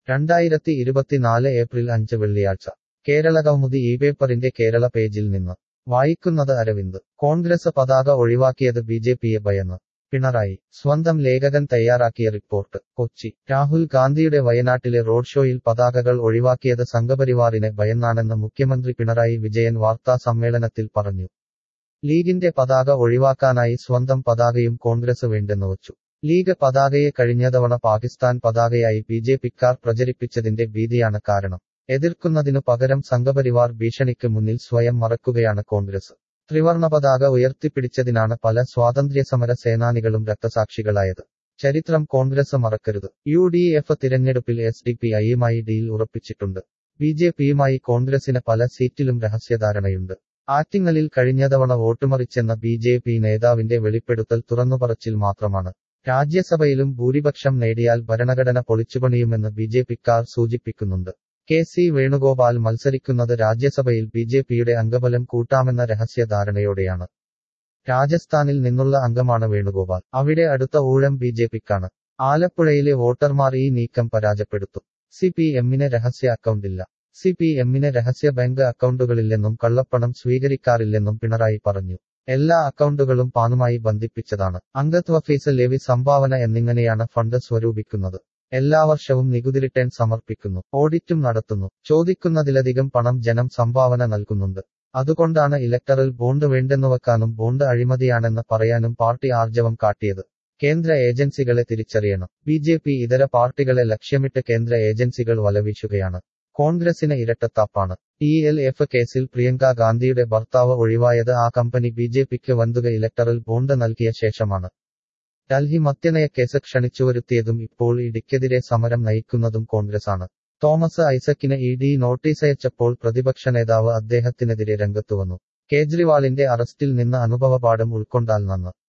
രണ്ടായിരത്തി ഇരുപത്തിനാല് ഏപ്രിൽ അഞ്ച് വെള്ളിയാഴ്ച കേരളകൗമുദി ഈ പേപ്പറിന്റെ കേരള പേജിൽ നിന്ന് വായിക്കുന്നത് അരവിന്ദ് കോൺഗ്രസ് പതാക ഒഴിവാക്കിയത് ബി ജെ പിയെ ഭയന്ന് പിണറായി സ്വന്തം ലേഖകൻ തയ്യാറാക്കിയ റിപ്പോർട്ട് കൊച്ചി രാഹുൽ ഗാന്ധിയുടെ വയനാട്ടിലെ റോഡ് ഷോയിൽ പതാകകൾ ഒഴിവാക്കിയത് സംഘപരിവാറിനെ ഭയന്നാണെന്ന് മുഖ്യമന്ത്രി പിണറായി വിജയൻ വാർത്താ സമ്മേളനത്തിൽ പറഞ്ഞു ലീഗിന്റെ പതാക ഒഴിവാക്കാനായി സ്വന്തം പതാകയും കോൺഗ്രസ് വേണ്ടെന്ന് വച്ചു ലീഗ് പതാകയെ കഴിഞ്ഞ തവണ പാകിസ്ഥാൻ പതാകയായി ബി ജെ പിക്കാർ പ്രചരിപ്പിച്ചതിന്റെ ഭീതിയാണ് കാരണം എതിർക്കുന്നതിനു പകരം സംഘപരിവാർ ഭീഷണിക്ക് മുന്നിൽ സ്വയം മറക്കുകയാണ് കോൺഗ്രസ് ത്രിവർണ പതാക ഉയർത്തിപ്പിടിച്ചതിനാണ് പല സ്വാതന്ത്ര്യസമര സേനാനികളും രക്തസാക്ഷികളായത് ചരിത്രം കോൺഗ്രസ് മറക്കരുത് യു ഡി എഫ് തിരഞ്ഞെടുപ്പിൽ എസ് ഡി പി ഐയുമായി ഡീൽ ഉറപ്പിച്ചിട്ടുണ്ട് ബി ജെ പിയുമായി കോൺഗ്രസിന് പല സീറ്റിലും രഹസ്യധാരണയുണ്ട് ആറ്റിങ്ങലിൽ കഴിഞ്ഞ തവണ വോട്ടുമറിച്ചെന്ന ബി ജെ പി നേതാവിന്റെ വെളിപ്പെടുത്തൽ തുറന്നുപറച്ചിൽ മാത്രമാണ് രാജ്യസഭയിലും ഭൂരിപക്ഷം നേടിയാൽ ഭരണഘടന പൊളിച്ചുപണിയുമെന്ന് ബി ജെ പിക്കാർ സൂചിപ്പിക്കുന്നുണ്ട് കെ സി വേണുഗോപാൽ മത്സരിക്കുന്നത് രാജ്യസഭയിൽ ബി ജെ പിയുടെ അംഗബലം കൂട്ടാമെന്ന രഹസ്യധാരണയോടെയാണ് രാജസ്ഥാനിൽ നിന്നുള്ള അംഗമാണ് വേണുഗോപാൽ അവിടെ അടുത്ത ഊഴം ബി ജെ പിക്കാണ് ആലപ്പുഴയിലെ വോട്ടർമാർ ഈ നീക്കം പരാജയപ്പെടുത്തും സി പി എമ്മിന് രഹസ്യ അക്കൗണ്ടില്ല സി പി എമ്മിന് രഹസ്യ ബാങ്ക് അക്കൗണ്ടുകളില്ലെന്നും കള്ളപ്പണം സ്വീകരിക്കാറില്ലെന്നും പിണറായി പറഞ്ഞു എല്ലാ അക്കൗണ്ടുകളും പാനുമായി ബന്ധിപ്പിച്ചതാണ് അംഗത്വ ഫീസ് ലെവി സംഭാവന എന്നിങ്ങനെയാണ് ഫണ്ട് സ്വരൂപിക്കുന്നത് എല്ലാ വർഷവും നികുതി റിട്ടേൺ സമർപ്പിക്കുന്നു ഓഡിറ്റും നടത്തുന്നു ചോദിക്കുന്നതിലധികം പണം ജനം സംഭാവന നൽകുന്നുണ്ട് അതുകൊണ്ടാണ് ഇലക്ടറൽ ബോണ്ട് വേണ്ടെന്നുവെക്കാനും ബോണ്ട് അഴിമതിയാണെന്ന് പറയാനും പാർട്ടി ആർജവം കാട്ടിയത് കേന്ദ്ര ഏജൻസികളെ തിരിച്ചറിയണം ബി ജെ പി ഇതര പാർട്ടികളെ ലക്ഷ്യമിട്ട് കേന്ദ്ര ഏജൻസികൾ വലവീശുകയാണ് കോൺഗ്രസിന് ഇരട്ടത്താപ്പാണ് ഇ എൽ എഫ് കേസിൽ പ്രിയങ്ക ഗാന്ധിയുടെ ഭർത്താവ് ഒഴിവായത് ആ കമ്പനി ബി ജെ പിക്ക് വന്തുക ഇലക്ടറൽ ബോണ്ട് നൽകിയ ശേഷമാണ് ഡൽഹി മദ്യനയക്കേസ് ക്ഷണിച്ചുവരുത്തിയതും ഇപ്പോൾ ഇഡിക്കെതിരെ സമരം നയിക്കുന്നതും കോൺഗ്രസാണ് തോമസ് ഐസക്കിന് ഇ ഡി നോട്ടീസയച്ചപ്പോൾ പ്രതിപക്ഷ നേതാവ് അദ്ദേഹത്തിനെതിരെ രംഗത്തുവന്നു കേജ്രിവാളിന്റെ അറസ്റ്റിൽ നിന്ന് അനുഭവപാഠം ഉൾക്കൊണ്ടാൽ നന്ന്